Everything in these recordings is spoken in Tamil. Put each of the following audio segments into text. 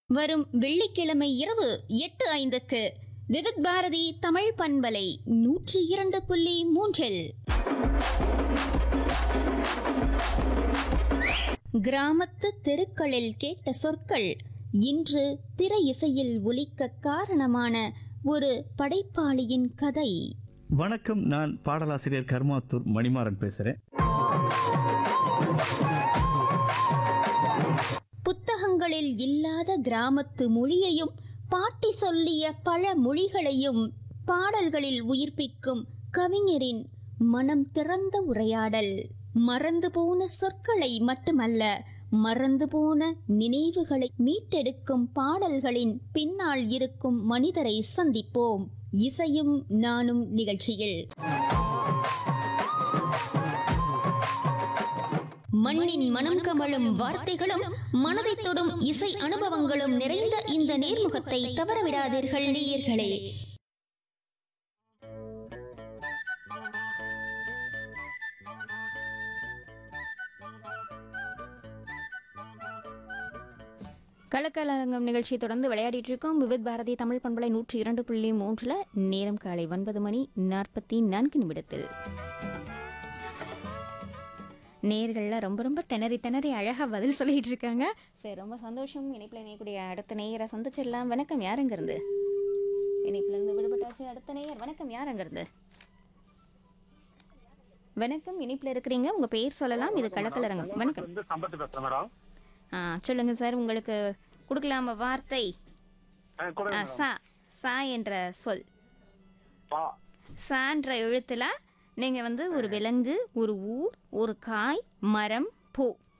வரும் வெள்ளிக்கிழமை இரவு எட்டு ஐந்துக்கு விவித் பாரதி தமிழ் பண்பலை நூற்றி இரண்டு புள்ளி மூன்றில் கிராமத்து தெருக்களில் கேட்ட சொற்கள் இன்று திரை இசையில் ஒலிக்க காரணமான ஒரு படைப்பாளியின் கதை வணக்கம் நான் பாடலாசிரியர் கர்மாத்தூர் மணிமாறன் பேசுகிறேன் புத்தகங்களில் இல்லாத கிராமத்து மொழியையும் பாட்டி சொல்லிய பல மொழிகளையும் பாடல்களில் உயிர்ப்பிக்கும் கவிஞரின் மனம் திறந்த உரையாடல் மறந்து போன சொற்களை மட்டுமல்ல மறந்து போன நினைவுகளை மீட்டெடுக்கும் பாடல்களின் பின்னால் இருக்கும் மனிதரை சந்திப்போம் இசையும் நானும் நிகழ்ச்சியில் மண்ணின் மனம் கமழும் வார்த்தைகளும் மனதை தொடும் இசை அனுபவங்களும் நிறைந்த இந்த நேர்முகத்தை தவறவிடாதீர்கள் நேயர்களே கலக்கலரங்கம் நிகழ்ச்சி தொடர்ந்து விளையாடிட்டு இருக்கோம் விவித் பாரதி தமிழ் பண்பலை நூற்றி இரண்டு புள்ளி மூன்றுல நேரம் காலை ஒன்பது மணி நாற்பத்தி நான்கு நிமிடத்தில் நேர்கள்ல ரொம்ப ரொம்ப திணறி திணறி அழகா பதில் சொல்லிட்டு இருக்காங்க சரி ரொம்ப சந்தோஷம் இணைப்பில் இணையக்கூடிய அடுத்த நேயரை சந்திச்சிடலாம் வணக்கம் யார் அங்க இருந்து இணைப்புல இருந்து விடுபட்டாச்சு அடுத்த நேயர் வணக்கம் யார் அங்க இருந்து வணக்கம் இணைப்புல இருக்கிறீங்க உங்க பேர் சொல்லலாம் இது கலக்கலரங்கம் வணக்கம் வந்து சம்பத்து பேசுறேன் மேடம் ஆ சொல்லுங்க சார் உங்களுக்கு கொடுக்கலாமா வார்த்தை ஆ, கொடுங்க ஆ, மேடம். சா சா என்ற சொல் பா சான்ற எழுத்துல நீங்க வந்து ஒரு விலங்கு ஒரு ஊர் ஒரு காய் மரம் பூ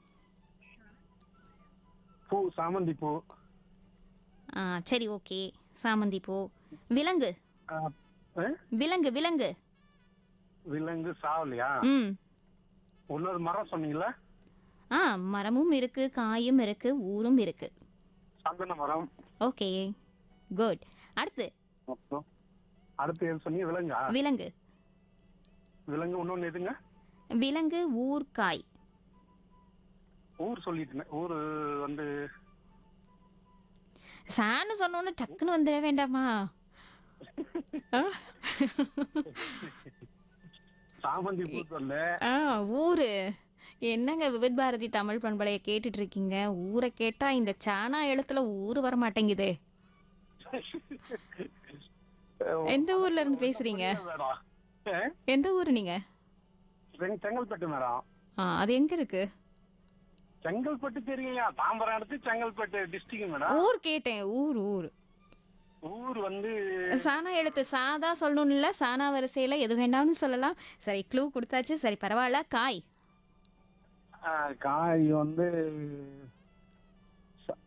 பூ சாமந்தி பூ ஆ, சரி ஓகே சாமந்தி பூ விலங்கு ஆ, ஆ? விலங்கு விலங்கு விலங்கு சாவலியா ம் இன்னொரு மரம் சொன்னீங்களா ஆ மரமும் இருக்கு காயும் இருக்கு ஊரும் இருக்கு சந்தன மரம் ஓகே குட் அடுத்து அப்புறம் அடுத்து எது சொன்னீங்க விலங்கா விலங்கு விலங்கு இன்னொன்னு எதுங்க விலங்கு ஊர் காய் ஊர் சொல்லிட்டேன் ஊர் வந்து சான்னு சொன்னோன்னு டக்குன்னு வந்துட வேண்டாமா ஆ? சாமந்தி பூ சொன்ன ஆ ஊரு என்னங்க விவித் பாரதி தமிழ் பண்பலையை கேட்டுட்டு இருக்கீங்க ஊரை கேட்டா இந்த சானா எழுத்துல ஊரு வர மாட்டேங்குதே எந்த ஊர்ல இருந்து பேசுறீங்க மேடம் ஆ? எந்த ஊரு நீங்க செங்- செங்கல்பட்டு மேடம் ஆ அது எங்க இருக்கு செங்கல்பட்டு தெரியுங்க தாம்பரம் அடுத்து செங்கல்பட்டு டிஸ்ட்ரிக்ட் மேடம் ஊர் கேட்டேன் ஊர் ஊர் ஊர் வந்து சானா எழுத்து சாதா சொல்லணும் இல்ல சானா வரிசையில எது வேண்டாம்னு சொல்லலாம் சரி க்ளூ கொடுத்தாச்சு சரி பரவாயில்ல காய் ஆ, காய் வந்து ச-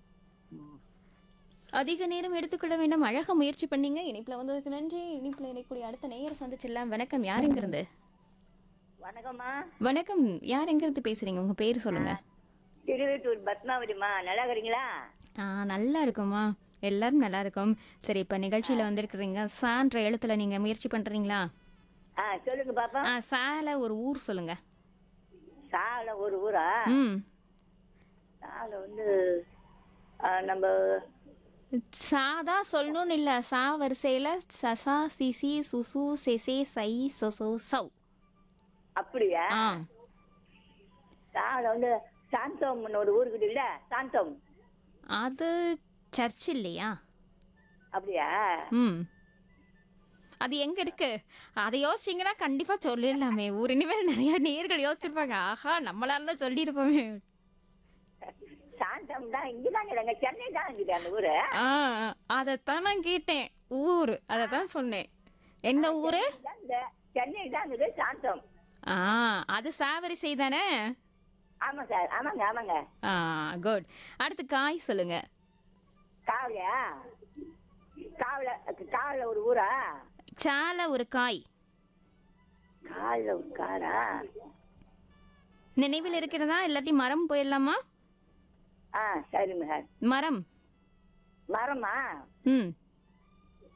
அதிக நேரம் எடுத்துக்கொள்ள வேண்டாம் அழகா முயற்சி பண்ணீங்க இனிப்புல வந்ததுக்கு நன்றி இனிப்புல இணைக்கூடிய அடுத்த நேயர் சந்திச்சிடலாம் வணக்கம் யார் எங்க இருந்து வணக்கம்மா வணக்கம் யார் எங்க இருந்து பேசுறீங்க உங்க பேர் சொல்லுங்க திருவேட்டூர் பத்மாவதிம்மா நல்லா இருக்கிறீங்களா ஆ நல்லா இருக்கும்மா எல்லாரும் நல்லா இருக்கும் சரி இப்ப நிகழ்ச்சியில வந்திருக்கிறீங்க சான்ற எழுத்துல நீங்க முயற்சி பண்றீங்களா ஆ சொல்லுங்க பாப்பா ஆ சால ஒரு ஊர் சொல்லுங்க சால ஒரு ஊரா ம் சால வந்து ஆ, நம்ம சாதா சொல்லணும்னு இல்ல சா வரிசையில சசா சிசி சுசு செசே சை சொசோ சௌ அப்படியா ஆ சால வந்து சாந்தோம்னு ஒரு ஊருக்கு இல்ல சாந்தோம் அது சர்ச் இல்லையா அப்படியா ம் அது எங்க இருக்கு அதை யோசிச்சீங்கன்னா கண்டிப்பா சொல்லிடலாமே ஒரு இனிமேல் நிறைய நேர்கள் யோசிச்சிருப்பாங்க ஆஹா நம்மளால தான் சொல்லியிருப்போமே சாந்தம் தான் இங்கதான் இல்லைங்க சென்னை தான் இருக்குது அந்த ஊரு ஆ அதைத்தான் நான் கேட்டேன் ஊர் அதை தான் சொன்னேன் என்ன ஊரு தான் இந்த சென்னை தான் இருக்குது சாந்தம் ஆ அது சாவரிசை தானே ஆமா சார் ஆமாங்க ஆமாங்க ஆ குட் அடுத்து காய் சொல்லுங்க காவலையா காவல காவல ஒரு ஊரா சால ஒரு காய் காவல ஒரு காரா நினைவில் இருக்கிறதா இல்லாட்டி மரம் போயிடலாமா ஆ சரிங்க சார் மரம் மரமா ம்